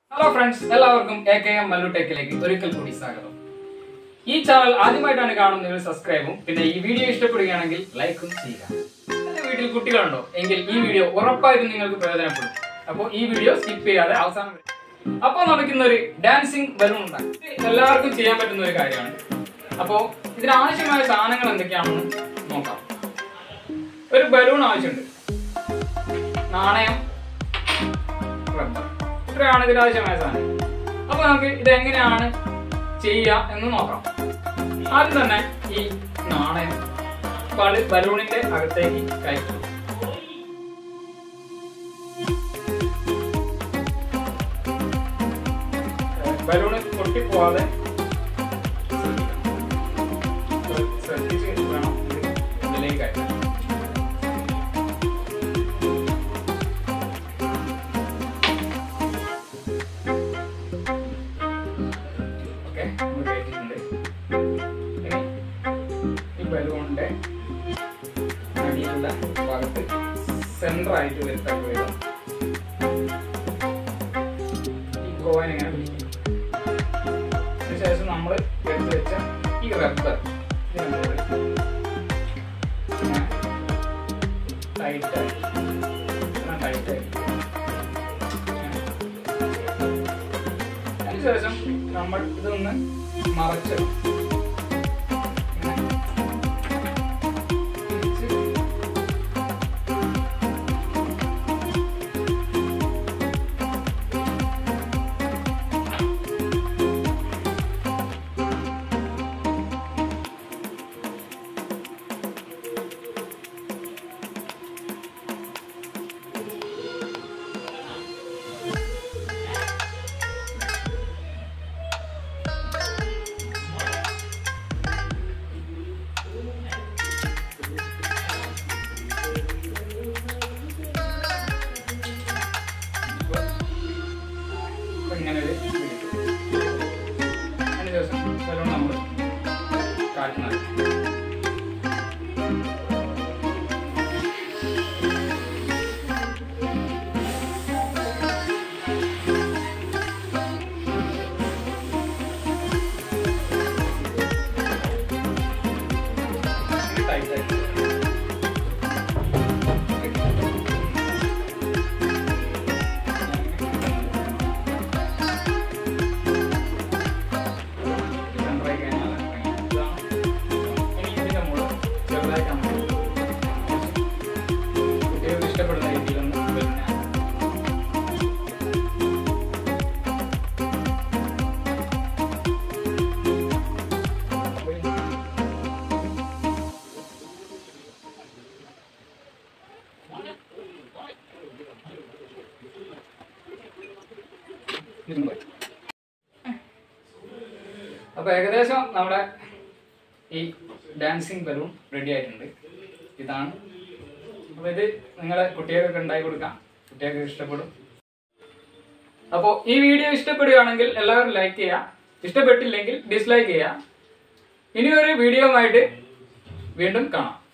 Hello friends എല്ലാവർക്കും A K M Mallu ടെക്കിലേക്ക് ഒരിക്കൽ കൂടി സ്വാഗതം ഈ ചാനൽ ആദ്യമായിട്ടാണ് കാണുന്നതിൽ സബ്സ്ക്രൈബും പിന്നെ ഈ വീഡിയോ ഇഷ്ടപ്പെടുകയാണെങ്കിൽ ലൈക്കും ചെയ്യുക നിങ്ങളുടെ വീട്ടിൽ കുട്ടികളുണ്ടോ എങ്കിൽ ഈ വീഡിയോ ഉറപ്പായിട്ടും നിങ്ങൾക്ക് പ്രയോജനപ്പെടും അപ്പോൾ ഈ വീഡിയോ സ്കിപ്പ് ചെയ്യാതെ അവസാനം വരെ അപ്പോൾ നമുക്കിന്നൊരു ഡാൻസിങ് ബലൂൺ ഉണ്ടാകും ഇത് എല്ലാവർക്കും ചെയ്യാൻ പറ്റുന്ന ഒരു കാര്യമാണ് അപ്പോൾ ഇതിനാവശ്യമായ സാധനങ്ങൾ എന്തൊക്കെയാണെന്ന് നോക്കാം ഒരു ബലൂൺ ആവശ്യമുണ്ട് നാണയം റബ്ബർ ഇത്രയാണ് ഇതിന് ആവശ്യമായ സാധനം അപ്പൊ നമുക്ക് ഇത് എങ്ങനെയാണ് ചെയ്യുക എന്ന് നോക്കാം ആദ്യം തന്നെ ഈ നാണയം ബലൂ ബലൂണിന്റെ അകത്തേക്ക് കയറ്റും ബലൂണ് പൊട്ടിപ്പോവാതെ ശ്രദ്ധിക്കണം. ശ്രദ്ധിച്ച് വേണം ഇത് ഇതിലേക്ക് കയറ്റാൻ ഓക്കെ നമ്മൾ കയറ്റിയിട്ടുണ്ട് ഇനി ഈ ബലൂണിന്റെ അടിയിലുള്ള ഭാഗത്ത് സെന്റർ ആയിട്ട് വരുത്താൻ വിധം ഈ കോയിൻ ഇങ്ങനെ പിടിക്കും അതിനുശേഷം നമ്മൾ എടുത്ത് വെച്ച ഈ റബ്ബർ ടൈറ്റായി ടൈറ്റായി അതിനുശേഷം നമ്മൾ ഇതൊന്ന് മറച്ച് ഇങ്ങനെ തിരിച്ച് ഇപ്പൊ ഇപ്പൊ ഇങ്ങനെ ഒരു പിടിക്കും. അതിനുശേഷം ബലൂൺ നമ്മൾ കാറ്റുന്നത് ടൈറ്റായിട്ട് സെൻട്രായി കഴിഞ്ഞാൽ ഇതാണ്. ഇനി ഇതിന്റെ മുകളിൽ ചെറുതായിട്ടാണ് കുട്ടികൾക്ക് ഇഷ്ടപ്പെടുന്ന രീതിയിലൊന്ന് പിന്നെ ഇരുന്ന് പോയി അപ്പൊ ഏകദേശം നമ്മുടെ ഈ ഡാൻസിങ് ബലൂൺ റെഡി ആയിട്ടുണ്ട് ഇതാണ് അപ്പൊ ഇത് നിങ്ങളെ കുട്ടികൾക്കൊക്കെ ഉണ്ടാക്കി കൊടുക്കാം കുട്ടികൾക്ക് ഇഷ്ടപ്പെടും അപ്പോൾ ഈ വീഡിയോ ഇഷ്ടപ്പെടുകയാണെങ്കിൽ എല്ലാവരും ലൈക്ക് ചെയ്യുക ഇഷ്ടപ്പെട്ടില്ലെങ്കിൽ ഡിസ്ലൈക്ക് ചെയ്യുക ഇനി ഒരു വീഡിയോ ആയിട്ട് വീണ്ടും കാണാം